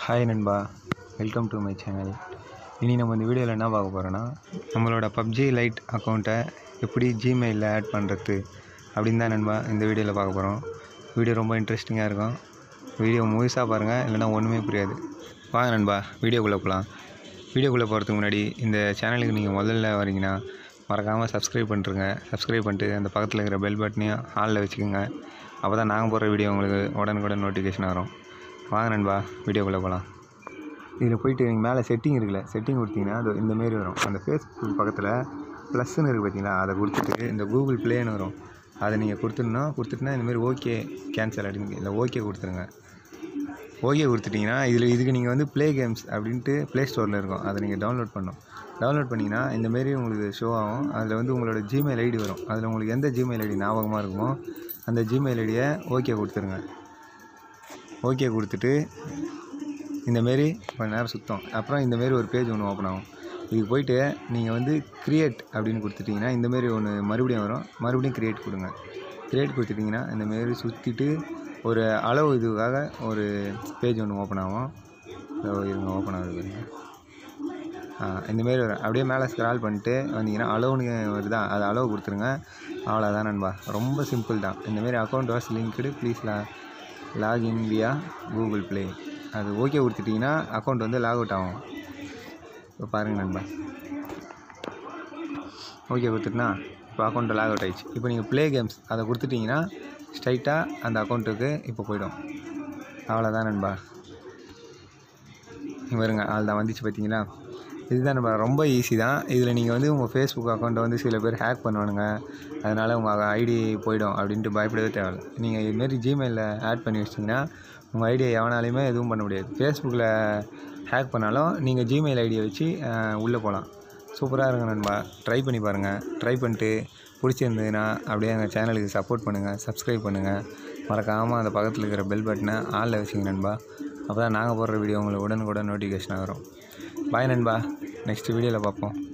Hi நண்பா welcome to my channel இனி நம்ம இந்த வீடியோவில் என்ன பார்க்க போகிறோன்னா நம்மளோட பப்ஜி லைட் அக்கௌண்ட்டை எப்படி ஜிமெயிலில் ஆட் பண்ணுறது அப்படின்னு தான் நண்பா இந்த வீடியோவில் பார்க்க போகிறோம் வீடியோ ரொம்ப இன்ட்ரெஸ்டிங்காக இருக்கும் வீடியோ முழுசாக பாருங்கள் இல்லைன்னா ஒன்றுமே புரியாது வாங்க நண்பா வீடியோக்குள்ளே போகலாம் வீடியோக்குள்ளே போகிறதுக்கு முன்னாடி இந்த சேனலுக்கு நீங்கள் முதல்ல வரீங்கன்னா மறக்காமல் சப்ஸ்கிரைப் பண்ணிருங்க சப்ஸ்கிரைப் பண்ணிட்டு அந்த பக்கத்தில் இருக்கிற பெல் பட்டனையும் ஆளில் வச்சுக்கோங்க அப்போ தான் நாங்கள் போடுற வீடியோ உங்களுக்கு உடனுக்குடன் நோட்டிஃபிகேஷன் வரும் வாங்க நண்பா வீடியோக்குள்ளே போகலாம் இதில் போயிட்டு நீங்கள் மேலே செட்டிங் இருக்குல்ல செட்டிங் கொடுத்தீங்கன்னா அது இந்த மாரி வரும் அந்த ஃபேஸ்புக் பக்கத்தில் ப்ளஸ்ன்னு இருக்குது பார்த்தீங்களா அதை கொடுத்துட்டு இந்த கூகுள் ப்ளேன்னு வரும் அதை நீங்கள் கொடுத்துடணும் கொடுத்துட்டுனா இந்தமாரி ஓகே கேன்சல் அப்படின்னு இல்லை ஓகே கொடுத்துருங்க ஓகே கொடுத்துட்டிங்கன்னா இதில் இதுக்கு நீங்கள் வந்து ப்ளே கேம்ஸ் அப்படின்ட்டு ப்ளே ஸ்டோரில் இருக்கும் அதை நீங்கள் டவுன்லோட் பண்ணணும் டவுன்லோட் பண்ணிங்கன்னா இந்தமாரி உங்களுக்கு ஷோ ஆகும் அதில் வந்து உங்களோட ஜிமெயில் ஐடி வரும் அதில் உங்களுக்கு எந்த ஜிமெயில் ஐடி ஞாபகமாக இருக்குமோ அந்த ஜிமெயில் ஐடியை ஓகே கொடுத்துருங்க ஓகே கொடுத்துட்டு இந்தமாரி கொஞ்ச நேரம் சுத்தம் அப்புறம் இந்தமாரி ஒரு பேஜ் ஒன்று ஓப்பன் ஆகும் இதுக்கு போயிட்டு நீங்கள் வந்து க்ரியேட் அப்படின்னு கொடுத்துட்டிங்கன்னா இந்தமாரி ஒன்று மறுபடியும் வரும் மறுபடியும் க்ரியேட் கொடுங்க க்ரியேட் கொடுத்துட்டிங்கன்னா இந்தமாரி சுற்றிட்டு ஒரு அளவு இதுக்காக ஒரு பேஜ் ஒன்று ஓப்பன் ஆகும் இதோ இருங்க ஓப்பன் ஆகுது பாருங்க. ஆ இந்தமாரி வரும் அப்படியே மேலே ஸ்க்ரால் பண்ணிட்டு வந்தீங்கன்னா அளவுன்னு வருதா அது அளவு கொடுத்துருங்க அவ்வளோதான் நண்பா ரொம்ப சிம்பிள் தான் இந்தமாரி அக்கௌண்ட் வாஸ் லிங்க்டு ப்ளீஸ் லா லாகின் வியா கூகுள் ப்ளே அது ஓகே கொடுத்துட்டிங்கன்னா அக்கௌண்ட் வந்து லாக் அவுட் ஆகும் இப்போ பாருங்கள் நண்பா ஓகே கொடுத்துட்டுனா இப்போ அக்கௌண்ட்டு லாக் அவுட் ஆயிடுச்சு இப்போ நீங்கள் ப்ளே கேம்ஸ் அதை கொடுத்துட்டிங்கன்னா ஸ்ட்ரைட்டாக அந்த அக்கௌண்ட்டுக்கு இப்போ போயிடும் அவ்வளோதான் நண்பா இங்க வருங்க ஆள் தான் வந்துச்சு பார்த்தீங்களா இதுதான் நம்ம ரொம்ப ஈஸி தான் இதில் நீங்கள் வந்து உங்கள் ஃபேஸ்புக் அக்கௌண்ட்டை வந்து சில பேர் ஹேக் பண்ணுவானுங்க அதனால் உங்கள் ஐடி போயிடும் அப்படின்ட்டு பயப்படவே தேவையில்ல நீங்கள் இதுமாரி ஜிமெயிலில் ஆட் பண்ணி வச்சிட்டிங்கன்னா உங்கள் ஐடியை எவனாலையுமே எதுவும் பண்ண முடியாது ஃபேஸ்புக்கில் ஹேக் பண்ணாலும் நீங்கள் ஜிமெயில் ஐடியை வச்சு உள்ளே போகலாம் சூப்பராக இருக்கும் நண்பா ட்ரை பண்ணி பாருங்கள் ட்ரை பண்ணிட்டு பிடிச்சிருந்ததுன்னா அப்படியே எங்கள் சேனலுக்கு சப்போர்ட் பண்ணுங்கள் சப்ஸ்கிரைப் பண்ணுங்கள் மறக்காமல் அந்த பக்கத்தில் இருக்கிற பெல் பட்டனை ஆளில் வச்சுங்க நண்பா அப்போ தான் நாங்கள் போடுற வீடியோ உங்களுக்கு உடனுக்குடன் நோட்டிஃபிகேஷன் வரும் பாய் நண்பா நெக்ஸ்ட் வீடியோவில் பார்ப்போம்